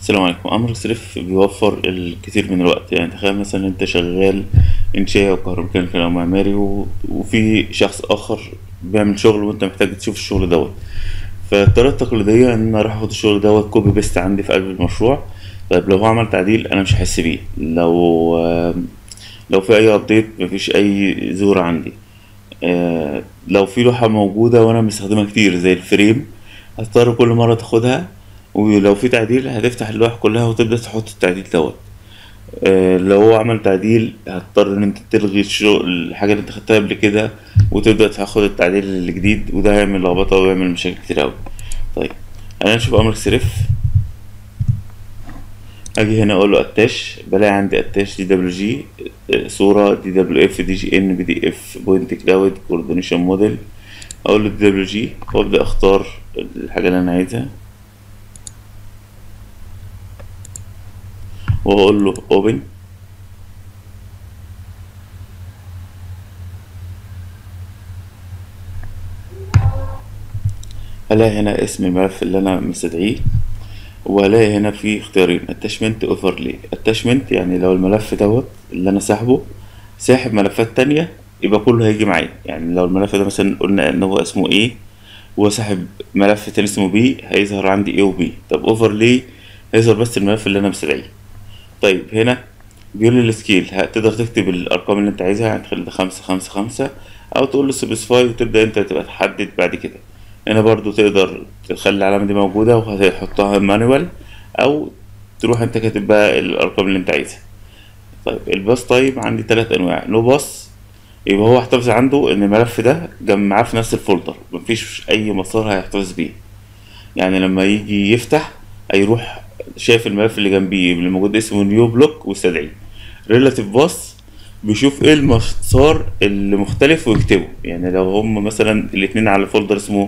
السلام عليكم امر صرف بيوفر الكثير من الوقت يعني تخيل مثلا انت شغال انشائي او كهروميكانيكي او معماري و... وفي شخص اخر بيعمل شغل وانت محتاج تشوف الشغل دوت فالطريقه التقليديه ان انا اروح اخد الشغل دوت كوبي بيست عندي في قلب المشروع طيب لو هو عمل تعديل انا مش هحس بيه لو لو في اي ابديت مفيش اي ظهور عندي آه، لو في لوحة موجودة وأنا مستخدمها كتير زي الفريم هتضطر كل مرة تاخدها ولو في تعديل هتفتح اللوحة كلها وتبدأ تحط التعديل دوت آه، لو هو عمل تعديل هتضطر إن أنت تلغي الشغل الحاجة اللي أنت خدتها قبل كده وتبدأ تاخد التعديل الجديد وده هيعمل لخبطة ويعمل مشاكل كتير أوي طيب خلينا نشوف أمر صرف اجي هنا اقول له اتاش بلاقي عندي اتاش دي دبليو جي صوره دي دبليو اف دي جي ان بي دي اف بوينت كلاود كوردينيشن موديل اقول له دي دبليو جي وابدا اختار الحاجه اللي انا عايزها واقول له اوبن هلاقي هنا اسم الملف اللي انا مستدعيه وهلاقي هنا في اختيارين اتاشمنت اوفرلي اتاشمنت يعني لو الملف دوت اللي انا ساحبه ساحب ملفات تانية يبقى كله هيجي معايا يعني لو الملف ده مثلا قلنا ان هو اسمه ايه وهو ساحب ملف تاني اسمه بي هيظهر عندي ايه وبي طب اوفرلي هيظهر بس الملف اللي انا مستدعيه طيب هنا بيقول لي السكيل هتقدر تكتب الارقام اللي انت عايزها هتخلي ده خمسة خمسة خمسة او تقول له سبيسفاي وتبدا انت تبقى تحدد بعد كده هنا برضو تقدر تخلي العلامة دي موجودة وهتحطها مانوال أو تروح أنت كاتب بقى الأرقام اللي أنت عايزها طيب الباص طيب عندي تلات أنواع نو باص يبقى هو احتفظ عنده إن الملف ده جمعاه في نفس الفولدر مفيش أي مسار هيحتفظ بيه يعني لما يجي يفتح هيروح شايف الملف اللي جنبيه اللي موجود اسمه نيو بلوك ويستدعيه ريلاتيف باص بيشوف ايه المسار اللي مختلف ويكتبه يعني لو هم مثلا الاتنين على فولدر اسمه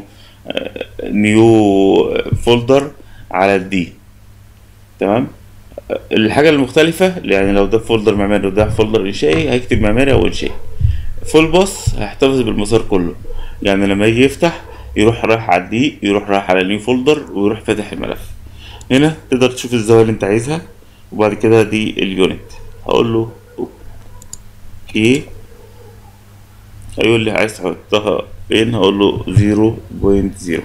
نيو فولدر على الدي تمام الحاجة المختلفة يعني لو ده فولدر معماري وده فولدر إنشائي هيكتب معماري أو إنشائي فول باص هيحتفظ بالمسار كله يعني لما يجي يفتح يروح رايح على الدي يروح رايح على نيو فولدر ويروح فاتح الملف هنا تقدر تشوف الزاوية اللي انت عايزها وبعد كده دي اليونت هقول له اوكي هيقول لي عايز تحطها فين هقول له زيرو بوينت زيرو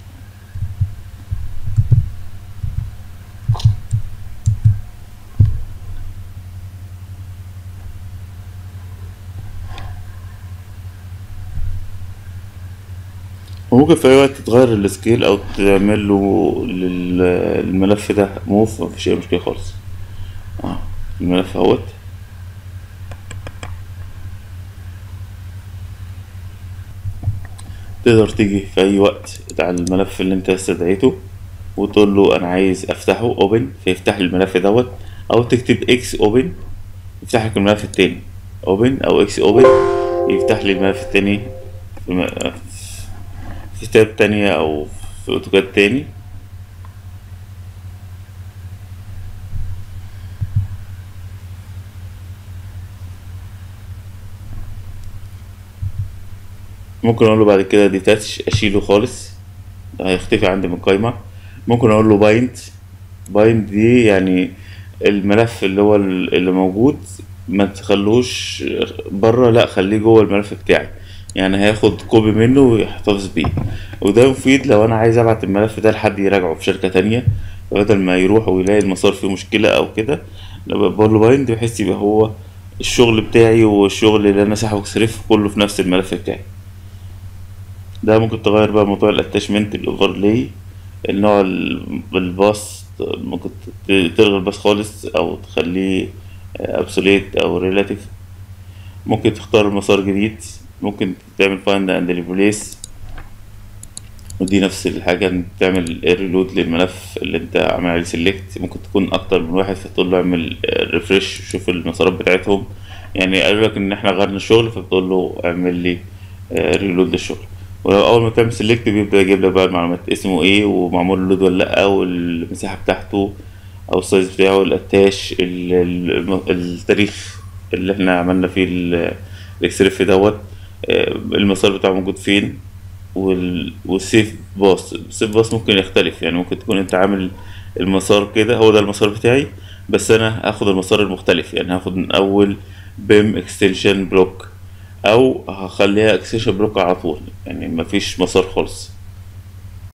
وممكن في أي وقت تغير السكيل أو تعمل له للملف ده موف مفيش أي مشكلة خالص اه الملف اهوت تقدر تيجي في أي وقت على الملف اللي أنت استدعيته وتقول له أنا عايز أفتحه أوبن فيفتح لي الملف دوت أو تكتب إكس أوبن يفتح لك الملف التاني أوبن أو إكس أوبن يفتح لي الملف التاني في, م... في تاب تانية أو في أوتوكاد تاني ممكن اقول له بعد كده ديتاتش اشيله خالص هيختفي عندي من القايمة ممكن اقول له بايند بايند دي يعني الملف اللي هو اللي موجود ما تخلوش بره لا خليه جوه الملف بتاعي يعني هياخد كوبي منه ويحتفظ بيه وده مفيد لو انا عايز ابعت الملف ده لحد يراجعه في شركة تانية بدل ما يروح ويلاقي المسار فيه مشكلة او كده لما بقول له بايند بحيث يبقى هو الشغل بتاعي والشغل اللي انا ساحبه صرف كله في نفس الملف بتاعي ده ممكن تغير بقى موضوع الاتاشمنت الاوفرلاي النوع الباص ممكن تلغي الباص خالص او تخليه ابسوليت او ريلاتيف ممكن تختار مسار جديد ممكن تعمل فايند اند ريبليس ودي نفس الحاجة تعمل ريلود للملف اللي انت عامل عليه سيلكت ممكن تكون اكتر من واحد فتقول له اعمل ريفرش شوف المسارات بتاعتهم يعني قالوا لك ان احنا غيرنا الشغل فبتقول له اعمل لي ريلود للشغل ولو اول ما تعمل سيلكت بيبدا يجيب لك بقى المعلومات اسمه ايه ومعمول له لود ولا لا والمساحه بتاعته او السايز بتاعه الاتاش التاريخ اللي احنا عملنا فيه الاكسرف دوت المسار بتاعه موجود فين والسيف باص السيف باص ممكن يختلف يعني ممكن تكون انت عامل المسار كده هو ده المسار بتاعي بس انا هاخد المسار المختلف يعني هاخد من اول بيم اكستنشن بلوك او هخليها اكستنشن بلوك على طول يعني مفيش مسار خالص